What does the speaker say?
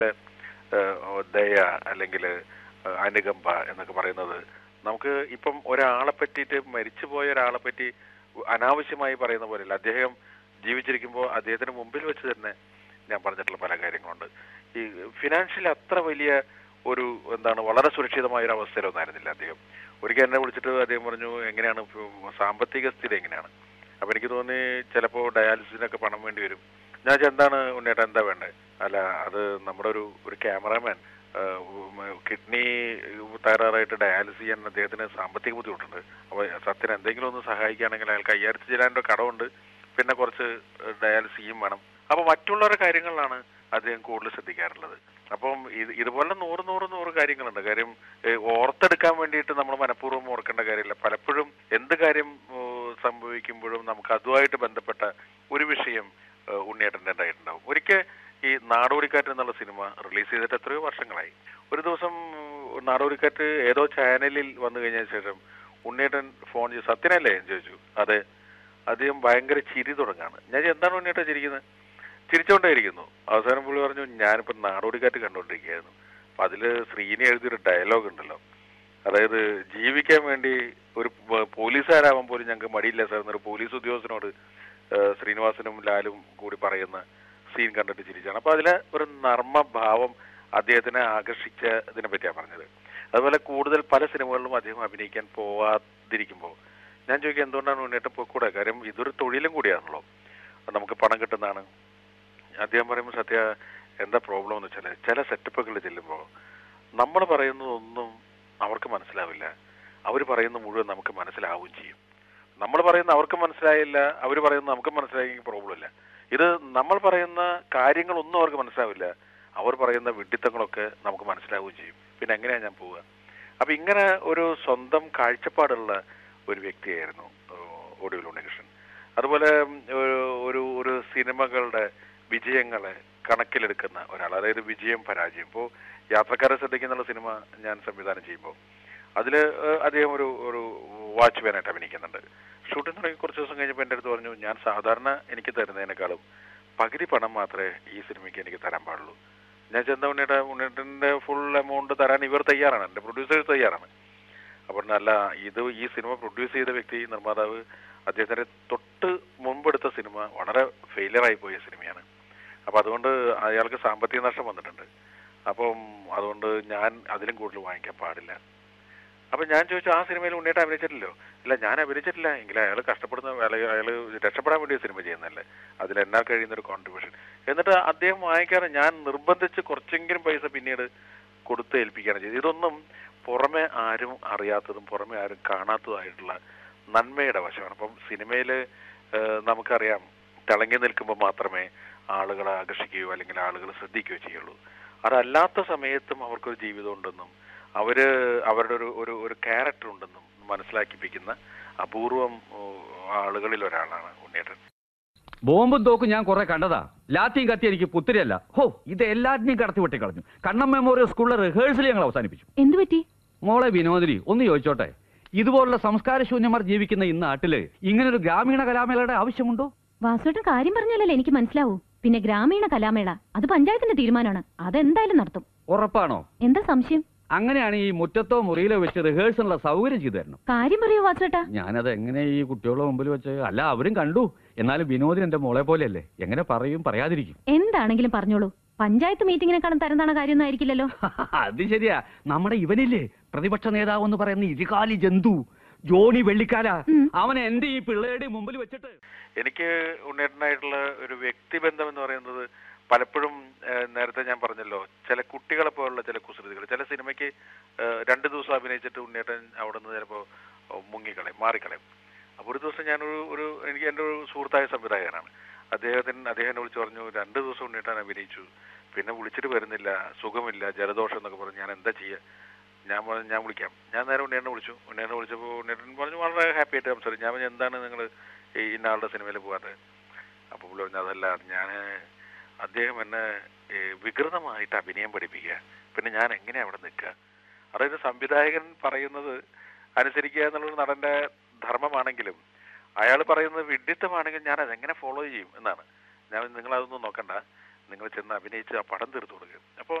ഏഹ്, ദയ അല്ലെങ്കിൽ അനുകമ്പ എന്നൊക്കെ പറയുന്നത് നമുക്ക് ഇപ്പം ഒരാളെ പറ്റിയിട്ട് മരിച്ചുപോയ ഒരാളെ പറ്റി അനാവശ്യമായി പറയുന്ന പോലെയല്ല അദ്ദേഹം ജീവിച്ചിരിക്കുമ്പോൾ അദ്ദേഹത്തിന് മുമ്പിൽ വെച്ച് തന്നെ ഞാൻ പറഞ്ഞിട്ടുള്ള പല കാര്യങ്ങളുണ്ട് ഈ ഫിനാൻഷ്യലി അത്ര വലിയ ഒരു എന്താണ് വളരെ സുരക്ഷിതമായ ഒരു അവസ്ഥയിലൊന്നായിരുന്നില്ല അദ്ദേഹം ഒരിക്കൽ എന്നെ വിളിച്ചിട്ട് അദ്ദേഹം പറഞ്ഞു എങ്ങനെയാണ് ഇപ്പൊ സാമ്പത്തിക സ്ഥിതി എങ്ങനെയാണ് അപ്പൊ എനിക്ക് തോന്നി ചിലപ്പോൾ ഡയാലിസിസിനൊക്കെ പണം വേണ്ടി വരും ഞാൻ ചോദിച്ചു, എന്താണ് ഉണ്ണേട്ടാ എന്താ വേണ്ടത് അല്ല അത് നമ്മുടെ ഒരു ഒരു ക്യാമറാമാൻ കിഡ്നി തകരാറായിട്ട് ഡയാലിസിസ് ചെയ്യാൻ അദ്ദേഹത്തിന് സാമ്പത്തിക ബുദ്ധിമുട്ടുണ്ട് അപ്പോൾ സത്യന് എന്തെങ്കിലും ഒന്ന് സഹായിക്കുകയാണെങ്കിൽ അയാൾക്ക് അയ്യായിരത്തി ചിലാൻ്റെ കടമുണ്ട് പിന്നെ കുറച്ച് ഡയാലിസിസ് ചെയ്യും വേണം അപ്പോൾ മറ്റുള്ളവരുടെ കാര്യങ്ങളിലാണ് അദ്ദേഹം കൂടുതൽ ശ്രദ്ധിക്കാറുള്ളത് അപ്പം ഇത് ഇതുപോലെ നൂറ് നൂറ് നൂറ് കാര്യങ്ങളുണ്ട് കാര്യം ഏഹ്, ഓർത്തെടുക്കാൻ വേണ്ടിയിട്ട് നമ്മൾ മനഃപൂർവ്വം ഓർക്കേണ്ട കാര്യമില്ല പലപ്പോഴും എന്ത് കാര്യം ഏഹ്, സംഭവിക്കുമ്പോഴും നമുക്ക് അതുമായിട്ട് ബന്ധപ്പെട്ട ഒരു വിഷയം ഏഹ്, ഉണ്ണിയേട്ടൻ്റെ ഉണ്ടായിട്ടുണ്ടാവും ഒരിക്കൽ ഈ നാടോടിക്കാറ്റ് എന്നുള്ള സിനിമ റിലീസ് ചെയ്തിട്ട് എത്രയോ വർഷങ്ങളായി ഒരു ദിവസം ഏഹ്, നാടോടിക്കാറ്റ് ഏതോ ചാനലിൽ വന്നു കഴിഞ്ഞ ശേഷം ഉണ്ണിയേട്ടൻ ഫോൺ ചെയ്ത് സത്യനല്ലേ എന്ന് ചോദിച്ചു അതെ അദ്ദേഹം ഭയങ്കര ചിരി തുടങ്ങാണ് ഞാൻ ചോദിച്ചു, എന്താണ് ഉണ്ണിയേട്ടൻ ചിരിക്കുന്നത് ചിരിച്ചോണ്ടേയിരിക്കുന്നു അവസാനം പുള്ളി പറഞ്ഞു ഞാനിപ്പോ നാടോടിക്കാറ്റ് കണ്ടുകൊണ്ടിരിക്കുകയായിരുന്നു അപ്പൊ അതില് ശ്രീനി എഴുതിയൊരു ഡയലോഗ് ഉണ്ടല്ലോ അതായത് ജീവിക്കാൻ വേണ്ടി ഒരു പ- പോലീസുകാരാവാൻ പോലും ഞങ്ങൾക്ക് മടിയില്ല സാർ എന്നൊരു പോലീസ് ഉദ്യോഗസ്ഥനോട് ഏഹ്, ശ്രീനിവാസനും ലാലും കൂടി പറയുന്ന സീൻ കണ്ടിട്ട് ചിരിച്ചാണ് അപ്പൊ അതിലെ ഒരു നർമ്മഭാവം അദ്ദേഹത്തിനെ ആകർഷിച്ചതിനെ പറ്റിയാണ് പറഞ്ഞത് അതുപോലെ കൂടുതൽ പല സിനിമകളിലും അദ്ദേഹം അഭിനയിക്കാൻ പോവാതിരിക്കുമ്പോൾ ഞാൻ ചോദിക്കുക എന്തുകൊണ്ടാണ് ഉണ്ണിയേട്ടൻ പോയിക്കൂടെ കാര്യം ഇതൊരു തൊഴിലും കൂടിയാണല്ലോ നമുക്ക് പണം കിട്ടുന്നതാണ് അദ്ദേഹം പറയുമ്പോൾ സത്യ എന്താ പ്രോബ്ലം എന്ന് വെച്ചാൽ ചില സെറ്റപ്പുകളിൽ ചെല്ലുമ്പോൾ നമ്മൾ പറയുന്നതൊന്നും അവർക്ക് മനസ്സിലാവില്ല അവർ പറയുന്ന മുഴുവൻ നമുക്ക് മനസ്സിലാവുകയും ചെയ്യും നമ്മൾ പറയുന്ന അവർക്ക് മനസ്സിലായില്ല അവർ പറയുന്ന നമുക്ക് മനസ്സിലായെങ്കിൽ പ്രോബ്ലം ഇല്ല ഇത് നമ്മൾ പറയുന്ന കാര്യങ്ങളൊന്നും അവർക്ക് മനസ്സിലാവില്ല അവർ പറയുന്ന വിഡിത്തങ്ങളൊക്കെ നമുക്ക് മനസ്സിലാവുകയും ചെയ്യും പിന്നെ എങ്ങനെയാണ് ഞാൻ പോവുക അപ്പൊ ഇങ്ങനെ ഒരു സ്വന്തം കാഴ്ചപ്പാടുള്ള ഒരു വ്യക്തിയായിരുന്നു ഏഹ്, ഒടുവിൽ ഉണ്ണികൃഷ്ണൻ അതുപോലെ ഉം, ഒരു ഒരു ഒരു സിനിമകളുടെ വിജയങ്ങളെ കണക്കിലെടുക്കുന്ന ഒരാൾ അതായത് വിജയം പരാജയം ഇപ്പോൾ യാത്രക്കാരെ ശ്രദ്ധിക്കുന്നുള്ള സിനിമ ഞാൻ സംവിധാനം ചെയ്യുമ്പോൾ അതിൽ അദ്ദേഹം ഒരു ഒരു വാച്ച്മാനായിട്ട് അഭിനയിക്കുന്നുണ്ട് ഷൂട്ടിംഗ് തുടങ്ങി കുറച്ച് ദിവസം കഴിഞ്ഞപ്പോൾ എൻ്റെ അടുത്ത് പറഞ്ഞു ഞാൻ സാധാരണ എനിക്ക് തരുന്നതിനേക്കാളും പകുതി പണം മാത്രമേ ഈ സിനിമയ്ക്ക് എനിക്ക് തരാൻ പാടുള്ളൂ ഞാൻ ചെന്ന ഉണ്ണിയുടെ ഉണ്ണിയുടെ ഫുൾ എമൗണ്ട് തരാൻ ഇവർ തയ്യാറാണ് എൻ്റെ പ്രൊഡ്യൂസേഴ്സ് തയ്യാറാണ് അപ്പോൾ അല്ല ഇത് ഈ സിനിമ പ്രൊഡ്യൂസ് ചെയ്ത വ്യക്തി നിർമ്മാതാവ് അദ്ദേഹത്തിന്റെ തൊട്ട് മുമ്പെടുത്ത സിനിമ വളരെ ഫെയിലിയർ ആയി പോയ സിനിമയാണ് അപ്പൊ അതുകൊണ്ട് അയാൾക്ക് സാമ്പത്തിക നഷ്ടം വന്നിട്ടുണ്ട് അപ്പം അതുകൊണ്ട് ഞാൻ അതിലും കൂടുതൽ വാങ്ങിക്കാൻ പാടില്ല അപ്പൊ ഞാൻ ചോദിച്ചു ആ സിനിമയിൽ ഉണ്ണിയിട്ട് അഭിനയിച്ചിട്ടില്ലോ ഇല്ല ഞാൻ അഭിനയിച്ചിട്ടില്ല എങ്കിലും അയാൾ കഷ്ടപ്പെടുന്ന അയാൾ അയാൾ രക്ഷപ്പെടാൻ വേണ്ടി ഒരു സിനിമ ചെയ്യുന്നല്ലേ അതിൽ എന്നാൽ കഴിയുന്ന ഒരു കോൺട്രിബ്യൂഷൻ എന്നിട്ട് അദ്ദേഹം വാങ്ങിക്കാറ് ഞാൻ നിർബന്ധിച്ച് കുറച്ചെങ്കിലും പൈസ പിന്നീട് കൊടുത്ത് ഏൽപ്പിക്കുകയാണ് ചെയ്തത് ഇതൊന്നും പുറമെ ആരും അറിയാത്തതും പുറമെ ആരും കാണാത്തതുമായിട്ടുള്ള നന്മയുടെ വശമാണ് അപ്പം സിനിമയിൽ നമുക്കറിയാം തിളങ്ങി നിൽക്കുമ്പോൾ മാത്രമേ ആളുകളെ ആകർഷിക്കുകയോ അല്ലെങ്കിൽ ആളുകൾ ശ്രദ്ധിക്കുകയോ ചെയ്യുള്ളൂ അതല്ലാത്ത സമയത്തും അവർക്കൊരു ജീവിതം ഉണ്ടെന്നും അവര് അവരുടെ ഒരു ഒരു ഒരു ക്യാരക്ടർ ഉണ്ടെന്നും മനസ്സിലാക്കിപ്പിക്കുന്ന അപൂർവം ഏഹ്, ആളുകളിൽ ഒരാളാണ് ഉണ്ണിയേട്ടൻ ബോംബും തോക്കും ഞാൻ കുറെ കണ്ടതാ ലാത്തിയും കത്തി എനിക്ക് പുത്തിരിയല്ല ഹോ ഇത് എല്ലാറ്റിനെയും കടത്തി വെട്ടി കളഞ്ഞു കണ്ണം മെമ്മോറിയൽ സ്കൂളിലെ റിഹേഴ്സൽ ഞങ്ങൾ അവസാനിപ്പിച്ചു എന്തു പറ്റി മോളെ വിനോദിനി ഒന്ന് ചോദിച്ചോട്ടെ ഇതുപോലുള്ള സംസ്കാരശൂന്യന്മാർ ജീവിക്കുന്ന ഈ നാട്ടില് ഇങ്ങനൊരു ഗ്രാമീണ കലാമേളയുടെ ആവശ്യമുണ്ടോ വാസുവേട്ടൻ കാര്യം പറഞ്ഞാലല്ലേ എനിക്ക് മനസ്സിലാവൂ പിന്നെ ഗ്രാമീണ കലാമേള അത് പഞ്ചായത്തിന്റെ തീരുമാനമാണ് അതെന്തായാലും നടത്തും ഉറപ്പാണോ എന്താ സംശയം അങ്ങനെയാണ് ഈ മുറ്റത്തോ മുറിയിലോ വെച്ച് റിഹേഴ്സലിനുള്ള സൗകര്യം ചെയ്തു തരണം കാര്യം പറയൂ വാസുവേട്ടാ ഞാനത് എങ്ങനെ ഈ കുട്ടികളുടെ മുമ്പിൽ വെച്ച് അല്ല അവരും കണ്ടു എന്നാലും വിനോദിന് എന്റെ മോളെ പോലെയല്ലേ എങ്ങനെ പറയും പറയാതിരിക്കും എന്താണെങ്കിലും പറഞ്ഞോളൂ പഞ്ചായത്ത് മീറ്റിങ്ങിനെക്കാളും തരം താണ കാര്യമൊന്നും ആയിരിക്കില്ലല്ലോ അത് ശരിയാ നമ്മുടെ ഇവനില്ലേ പ്രതിപക്ഷ നേതാവ് എന്ന് പറയുന്ന ഇരുകാലി ജന്തു ജോണി വെള്ളിക്കാല ഉം. അവൻ എന്റെ ഈ പിള്ളേരുടെ മുമ്പിൽ വെച്ചിട്ട് എനിക്ക് ഉണ്ണേട്ടനായിട്ടുള്ള ഒരു വ്യക്തിബന്ധം എന്ന് പറയുന്നത് പലപ്പോഴും ഏഹ്, നേരത്തെ ഞാൻ പറഞ്ഞല്ലോ ചില കുട്ടികളെ പോലുള്ള ചില കുസൃതികൾ ചില സിനിമയ്ക്ക് ഏഹ്, രണ്ട് ദിവസം അഭിനയിച്ചിട്ട് ഉണ്ണേട്ടൻ അവിടെ നിന്ന് ചിലപ്പോൾ മുങ്ങിക്കളയും മാറിക്കളയും അപ്പോൾ ഒരു ദിവസം ഞാനൊരു ഒരു എനിക്ക് എൻ്റെ ഒരു സുഹൃത്തായ സംവിധായകനാണ് അദ്ദേഹത്തിന് അദ്ദേഹം എന്നെ വിളിച്ച് പറഞ്ഞു രണ്ട് ദിവസം ഉണ്ണേട്ടൻ അഭിനയിച്ചു പിന്നെ വിളിച്ചിട്ട് വരുന്നില്ല സുഖമില്ല ജലദോഷം എന്നൊക്കെ പറഞ്ഞു ഞാൻ എന്താ ചെയ്യുക ഞാൻ പറഞ്ഞു ഞാൻ വിളിക്കാം ഞാൻ നേരെ ഉണ്ണിയേട്ടനെ വിളിച്ചു ഉണ്ണിയേട്ടനെ വിളിച്ചപ്പോൾ ഉണ്ണിയേട്ടൻ പറഞ്ഞു വളരെ ഹാപ്പി ആയിട്ട് സംസാരിച്ചു ഞാൻ പറഞ്ഞു എന്താണ് നിങ്ങൾ ഈ ഇന്ന ആളുടെ സിനിമയിൽ പോകാത്തത് അപ്പോൾ പുള്ളി പറഞ്ഞു അതല്ല ഞാൻ അദ്ദേഹം എന്നെ ഏ, വികൃതമായിട്ട് അഭിനയം പഠിപ്പിക്കുക പിന്നെ ഞാൻ എങ്ങനെയാ അവിടെ നിൽക്കുക അതായത് സംവിധായകൻ പറയുന്നത് അനുസരിക്കുക എന്നുള്ളൊരു നടന്റെ ധർമ്മമാണെങ്കിലും അയാൾ പറയുന്നത് വിഡിത്തമാണെങ്കിൽ ഞാൻ അതെങ്ങനെ ഫോളോ ചെയ്യും എന്നാണ് ഞാൻ നിങ്ങൾ അതൊന്നും നോക്കണ്ട നിങ്ങൾ ചെന്ന് അഭിനയിച്ച് ആ പടം തീർത്തു കൊടുക്കുക അപ്പോൾ